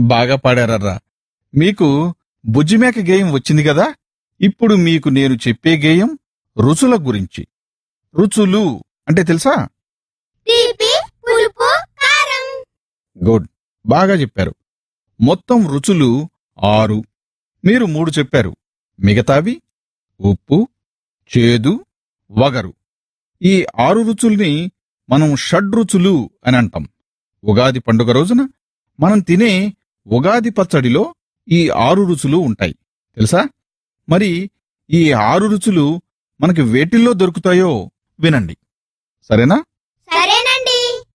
బాగా పాడారర్రా మీకు బుజ్జిమేక గేయం వచ్చింది కదా ఇప్పుడు మీకు నేను చెప్పే గేయం రుచుల గురించి రుచులు అంటే తెలుసా తీపి పులుపు కారం గుడ్ బాగా చెప్పారు మొత్తం రుచులు ఆరు మీరు మూడు చెప్పారు మిగతావి ఉప్పు చేదు వగరు ఈ ఆరు రుచుల్ని మనం షడ్రుచులు అని అంటాం ఉగాది పండుగ రోజున మనం తినే ఉగాది పచ్చడిలో ఈ ఆరు రుచులు ఉంటాయి తెలుసా మరి ఈ ఆరు రుచులు మనకి వేటిల్లో దొరుకుతాయో వినండి సరేనా సరేనా